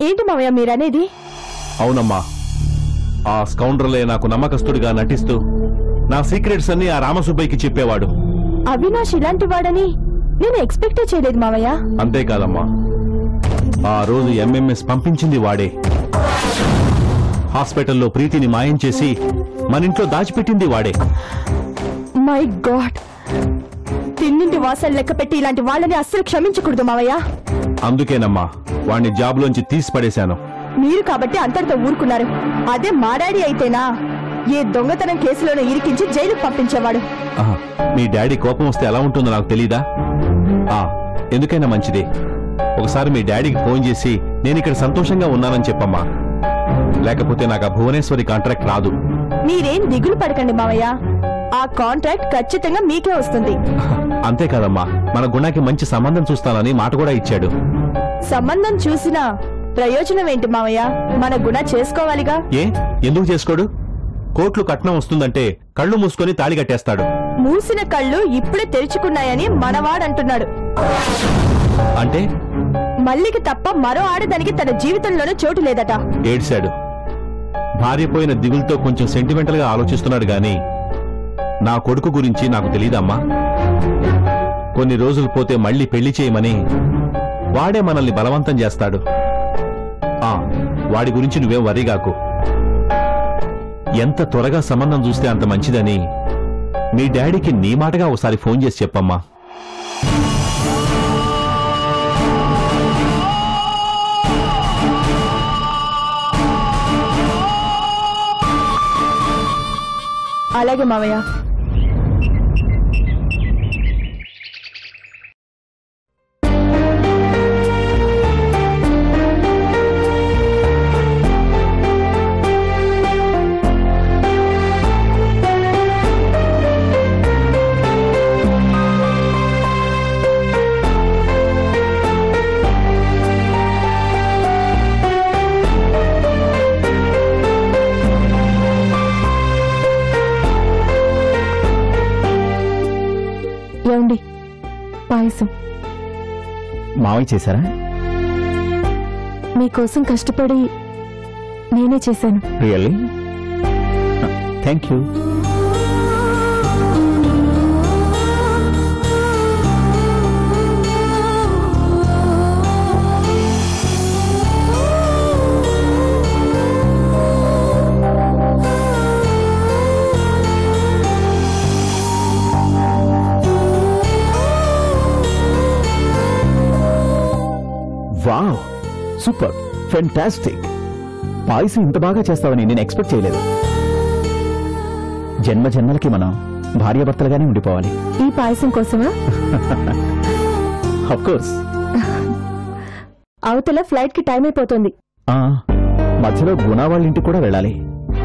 ఏంటి మావయ్య మీరనేది అవునమ్మా ఆ స్కౌండ్రలే నాకు నమ్మకస్తుడిగా నటిస్తూ నా సీక్రెట్స్ అన్ని ఆ రామసుబ్బయ్యకి చెప్పేవాడు అవినాష్ ఇలాంటి వాడని నేను ఎక్స్పెక్టే చేయలేదు మావయ్య అంతేకాదమ్మా ఆ రోజు ఎంఎంఎస్ పంపించింది వాడే హాస్పిటల్లో ప్రీతిని మాయం చేసి మన ఇంట్లో దాచిపెట్టింది వాడే మై గాడ్ తిన్నింటి వాసాలు లెక్క పెట్టి ఇలాంటి వాళ్ళని అస్సలు క్షమించకూడదు మావయ్య అందుకేనమ్మా వాణ్ణి జాబ్లోంచి తీసి పడేశాను మీరు కాబట్టి అంతటితో ఊరుకున్నారు అదే మా డాడీ అయితేనా ఏ దొంగతనం కేసులోనే ఇరికించి జైలుకు పంపించేవాడు ఆహా, మీ డాడీ కోపం వస్తే ఎలా ఉంటుందో నాకు తెలీదా ఆ ఎందుకైనా మంచిది ఒకసారి మీ డాడీకి ఫోన్ చేసి నేను ఇక్కడ సంతోషంగా ఉన్నానని చెప్పమ్మా లేకపోతే నాకు ఆ భువనేశ్వరి కాంట్రాక్ట్ రాదు మీరేం దిగులు పడకండి మావయ్య ఆ కాంట్రాక్ట్ ఖచ్చితంగా మీకే వస్తుంది అంతేకాదమ్మా మన గుణాకి మంచి సంబంధం చూస్తానని మాట కూడా ఇచ్చాడు సంబంధం చూసినా ప్రయోజనం ఏంటి మావయ్య మన గుణ చేసుకోవాలిగా ఏ ఎందుకు చేసుకోడు కోట్లు కట్నం వస్తుందంటే కళ్ళు మూసుకొని తాళి కట్టేస్తాడు మూసిన కళ్ళు ఇప్పుడే తెరుచుకున్నాయని మనవాడంటున్నాడు అంటే మల్లికి తప్ప మరో ఆడదానికి తన జీవితంలోనే చోటు లేదట ఏడ్శాడు భార్య పోయిన దిగులతో కొంచెం సెంటిమెంటల్ గా ఆలోచిస్తున్నాడు గాని నా కొడుకు గురించి నాకు తెలీదమ్మా కొన్ని రోజులు పోతే మళ్ళీ పెళ్లి చేయమని వాడే మనల్ని బలవంతం చేస్తాడు ఆ వాడి గురించి నువ్వేం వరిగాకు ఎంత త్వరగా సంబంధం చూస్తే అంత మంచిదని మీ డాడీకి నీ మాటగా ఒకసారి ఫోన్ చేసి చెప్పమ్మా అలాగే మావయ్య ఏమండి పాయసం మావయ్య చేశారా మీకోసం కష్టపడి నేనే చేశాను really thank you wow super fantastic payasam ఇంత బాగా చేస్తావని నేను ఎక్స్పెక్ట్ చేయలేదు జన్మ జన్మలకి మనం భార్యాభర్తలుగానే ఉండిపోవాలి ఈ పాయసం కోసమా అఫ్ కోర్స్ అవతల ఫ్లైట్ కి టైం అయిపోతుంది మధ్యలో గుణా వాళ్ళ ఇంటికి కూడా వెళ్ళాలి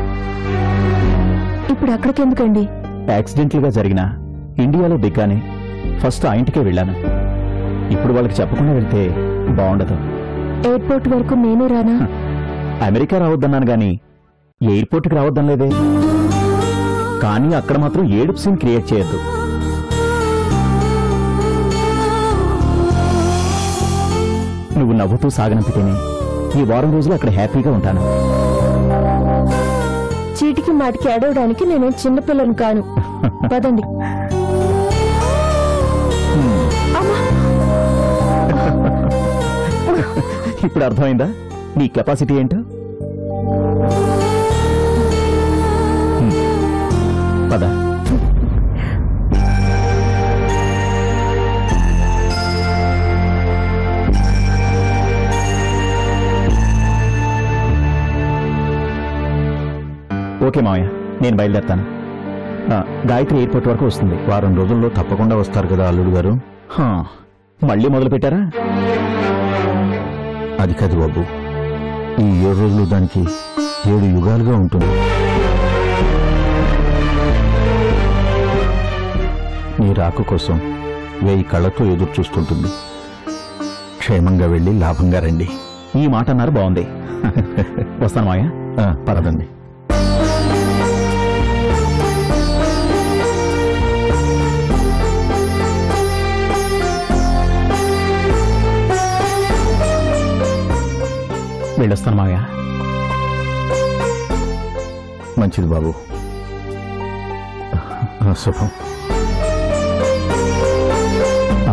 ఇప్పుడు అక్కడికి ఎందుకండి యాక్సిడెంటల్ గా జరిగిన ఇండియాలో దిగ్గానే ఫస్ట్ ఆ ఇంటికే వెళ్ళాను ఇప్పుడు వాళ్ళకి చెప్పకుండా వెళ్తే బాగుండదు ఎయిర్పోర్ట్ వరకు నేను రానా అమెరికా రావద్దన్నాను గాని ఎయిర్పోర్ట్కి రావద్దని లేదే కానీ అక్కడ మాత్రం ఏడుపు సీన్ క్రియేట్ చేయొద్దు నువ్వు నవ్వుతూ సాగనంపితేనే ఈ వారం రోజులు అక్కడ హ్యాపీగా ఉంటాను చీటికి మాటికి అడవడానికి నేనేం చిన్నపిల్లను కాను పదండి అమ్మా! ఇప్పుడు అర్థమైందా నీ కెపాసిటీ ఏంటో హ్మ్. పద ఓకే మావయ్య నేను బయలుదేరుతాను ఆ, గాయత్రి ఎయిర్పోర్ట్ వరకు వస్తుంది వారం రోజుల్లో తప్పకుండా వస్తారు కదా అల్లుడు గారు హా, మళ్ళీ మొదలు పెట్టారా అది కాదు బాబు ఈ ఏడు రోజులు దానికి ఏడు యుగాలుగా ఉంటుంది నీ రాక కోసం వెయ్యి కళ్ళతో ఎదురు చూస్తుంటుంది క్షేమంగా వెళ్ళి లాభంగా రండి ఈ మాట అన్నారు బాగుంది వస్తాను మాయ పరదండి వెళ్ళొస్తాను మావయ్య మంచిది బాబు ఆ, శుభం ఆ,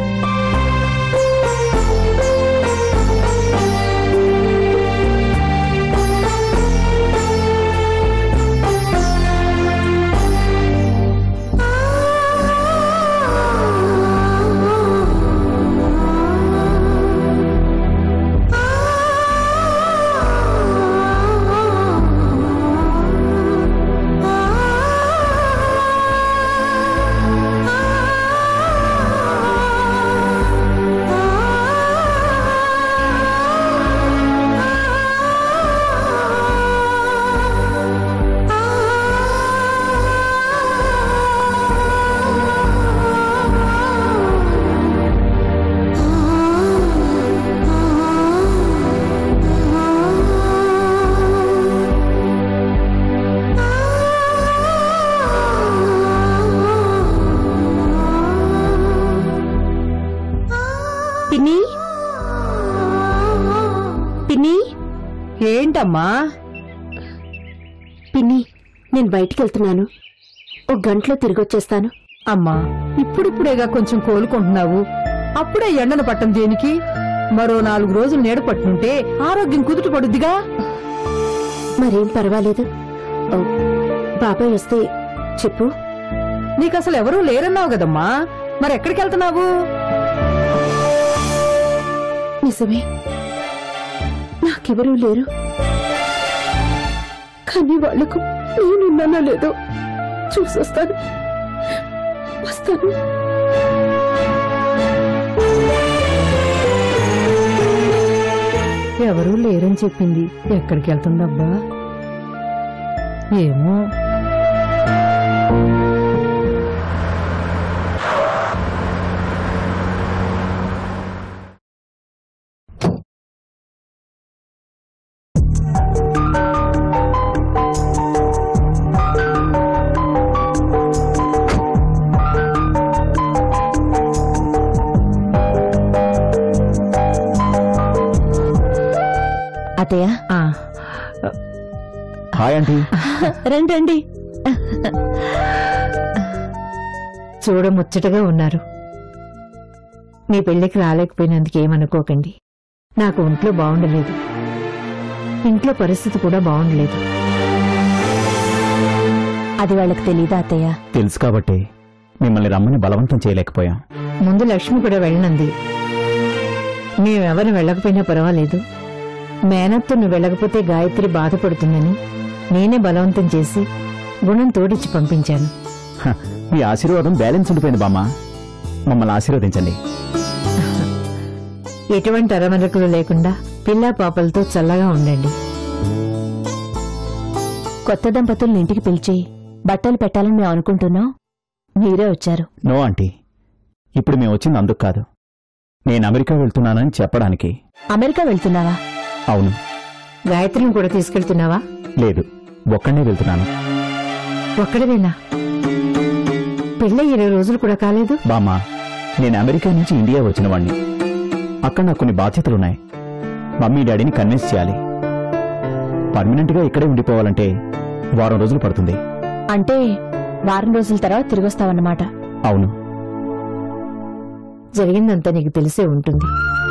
పిన్ని పిన్ని ఏంటమ్మా పిన్ని నేను బయటికి వెళ్తున్నాను ఒక గంటలో తిరిగి వచ్చేస్తాను అమ్మా ఇప్పుడిప్పుడేగా కొంచెం కోలుకుంటున్నావు అప్పుడే ఎండను పట్టం దేనికి మరో నాలుగు రోజులు నీడ పట్టుకుంటే ఆరోగ్యం కుదుట పడుద్దిగా మరేం పర్వాలేదు ఓ, బాబాయ్ వస్తే చెప్పు నీకసలు ఎవరూ లేరన్నావు కదమ్మా మరి ఎక్కడికి వెళ్తున్నావు నిజమే నాకెవరూ లేరు కానీ వాళ్లకు నేనున్నానో లేదో చూసొస్తాను వస్తాను ఎవరూ లేరని చెప్పింది ఎక్కడికి వెళ్తుందబ్బా ఏమో అతయ్య హాయ్ ఆంటీ రండి రండి చూడ ముచ్చటగా ఉన్నారు మీ పెళ్లికి రాలేకపోయినందుకు ఏమనుకోకండి నాకు ఒంట్లో బాగుండలేదు ఇంట్లో పరిస్థితి కూడా బాగుండలేదు అది వాళ్ళకి తెలీదా అత్తయ్య తెలుసు కాబట్టి మిమ్మల్ని రమ్మని బలవంతం చేయలేకపోయాం ముందు లక్ష్మి కూడా వెళ్ళనంది మేమెవరు వెళ్ళకపోయినా పర్వాలేదు మేనత్తు నువ్వు వెళ్ళకపోతే గాయత్రి బాధపడుతుందని నేనే బలవంతం చేసి గుణం తోడిచ్చి పంపించాను హ, మీ ఆశీర్వాదం బ్యాలెన్స్ ఉండిపోయింది బామ్మ మమ్మల్ని ఆశీర్వదించండి ఎటువంటి అరమరకులు లేకుండా పిల్లా పాపలతో చల్లగా ఉండండి కొత్త దంపతుల్ని ఇంటికి పిలిచి బట్టలు పెట్టాలని మేము అనుకుంటున్నాం మీరే వచ్చారు నో ఆంటీ ఇప్పుడు మేము వచ్చింది అందుకు కాదు నేను అమెరికా వెళ్తున్నానని చెప్పడానికి అమెరికా వెళ్తున్నావా అవును గాయత్రిని కూడా తీసుకెళ్తున్నావా లేదు ఒక్కడే వెళ్తున్నాను ఒక్కడవేనా పెళ్ళై ఇరవై రోజులు కూడా కాలేదు బామ్మ నేను అమెరికా నుంచి ఇండియా వచ్చిన వాణ్ణి అక్కడ నాకు కొన్ని బాధ్యతలున్నాయి మమ్మీ డాడీని కన్విన్స్ చేయాలి పర్మనెంట్ గా ఇక్కడే ఉండిపోవాలంటే వారం రోజులు పడుతుంది అంటే వారం రోజుల తర్వాత తిరిగొస్తావన్నమాట అవును జరిగిందంతా నీకు తెలిసే ఉంటుంది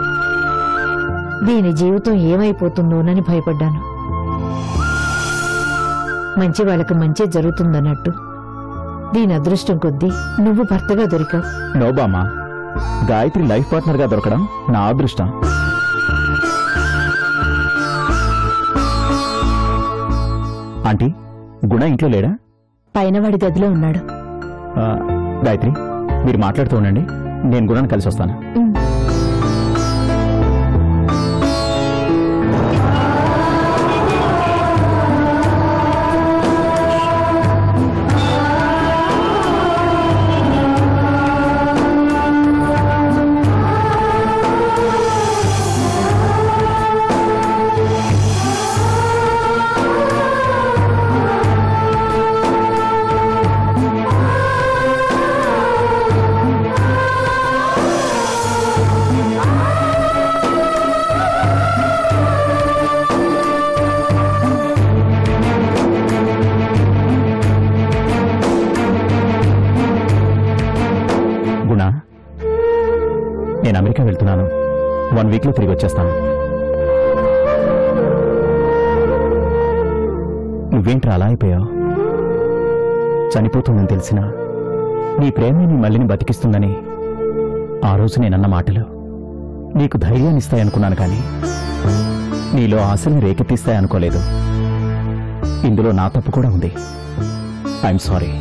దీని జీవితం ఏమైపోతుందోనని భయపడ్డాను మంచి వాళ్ళకి మంచి జరుగుతుందన్నట్టు దీని అదృష్టం కొద్దీ నువ్వు భర్తగా దొరికావు నో బామ్మ గాయత్రి లైఫ్ పార్ట్నర్ గా దొరకడం నా అదృష్టం ఆంటీ గుణ ఇంట్లో లేడా పైన వాడి గదిలో ఉన్నాడు ఆ, గాయత్రి మీరు మాట్లాడుతూ ఉండండి నేను గుణాన్ని కలిసి వస్తాను ఉమ్. నేను అమెరికా వెళ్తున్నాను వన్ వీక్లో తిరిగి వచ్చేస్తాను నువ్వేంట్రా అలా అయిపోయావు చనిపోతుందని తెలిసినా నీ ప్రేమే నీ మళ్ళీని బతికిస్తుందని ఆ రోజు నేనన్న మాటలు నీకు ధైర్యాన్ని ఇస్తాయనుకున్నాను కానీ నీలో ఆశల్ని రేకెత్తిస్తాయనుకోలేదు ఇందులో నా తప్పు కూడా ఉంది ఐఎమ్ సారీ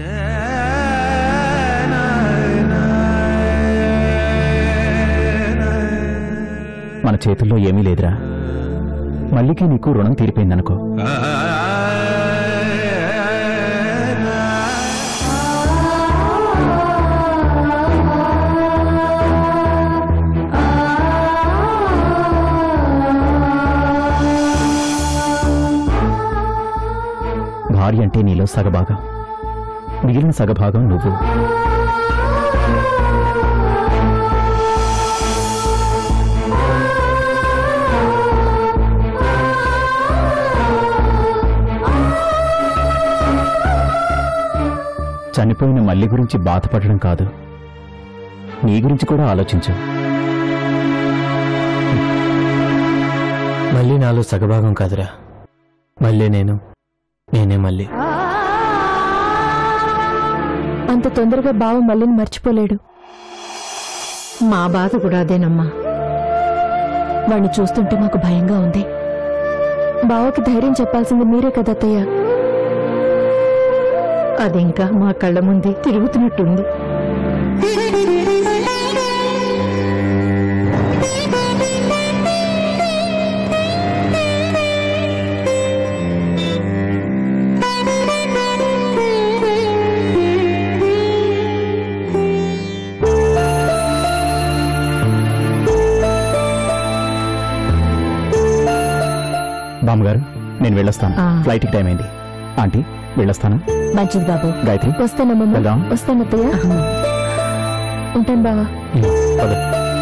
మన చేతుల్లో ఏమీ లేదురా మల్లికి నీకు రుణం తీరిపోయిందనుకో భార్య అంటే నీలో సగభాగం మిగిలిన సగభాగం నువ్వు చనిపోయిన మల్లి గురించి బాధపడడం కాదు నీ గురించి కూడా ఆలోచించు మళ్ళీ నాలో సగభాగం కాదురా మళ్ళీ నేను నేనే మళ్ళీ అంత తొందరగా బావ మళ్ళీని మర్చిపోలేడు మా బాధ కూడా అదేనమ్మా వాణ్ణి చూస్తుంటే మాకు భయంగా ఉంది బావకి ధైర్యం చెప్పాల్సింది మీరే కదా అత్తయ్య అది ఇంకా మా కళ్ళ ముందే తిరుగుతున్నట్టుంది బామ్మగారు నేను వెళ్ళొస్తాను ఆ. ఫ్లైట్కి టైం అయింది ఆంటీ వెళ్ళొస్తాను మంచిది బాబు గాయత్రి వస్తానమ్మమ్మ వెళ్దాం. వస్తాను అత్తయ్య ఉంటాను బావా పద.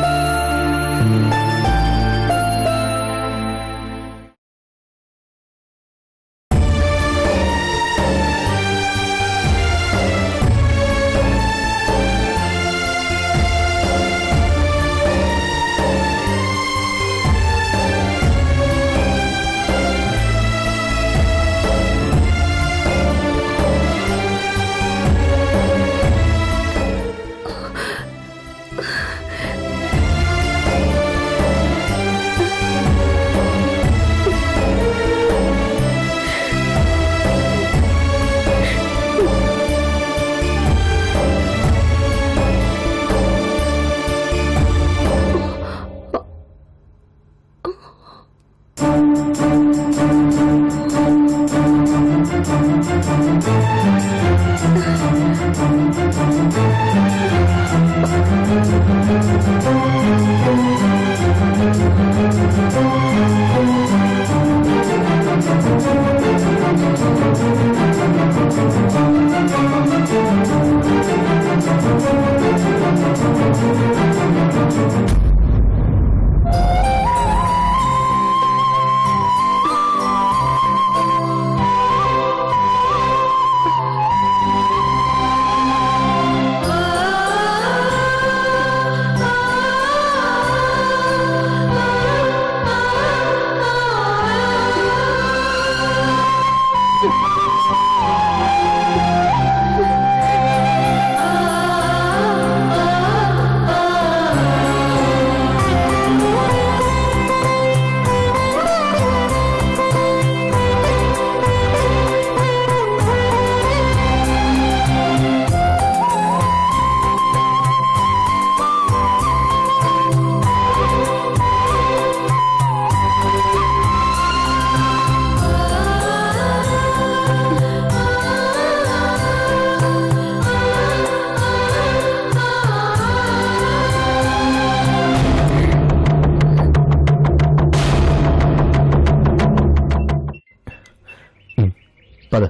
పద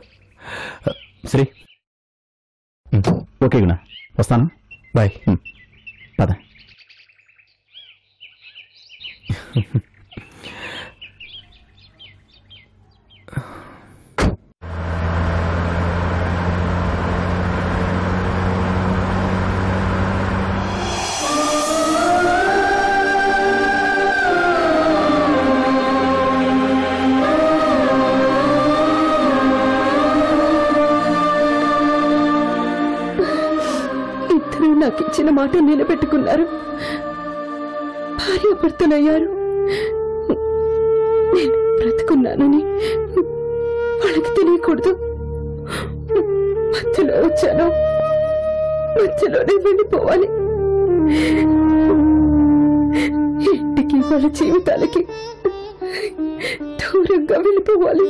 శ్రీ ఉమ్, ఓకే గుణ వస్తాను బాయ్ ఉమ్, పద ఇచ్చిన మాట నిలబెట్టుకున్నారు భార్యాభర్తలయ్యారు నేను బ్రతుకున్నానని వాళ్ళకి తెలియకూడదు మధ్యలో వచ్చాను మధ్యలోనే వెళ్ళిపోవాలి ఇంటికి వాళ్ళ జీవితాలకి దూరంగా వెళ్ళిపోవాలి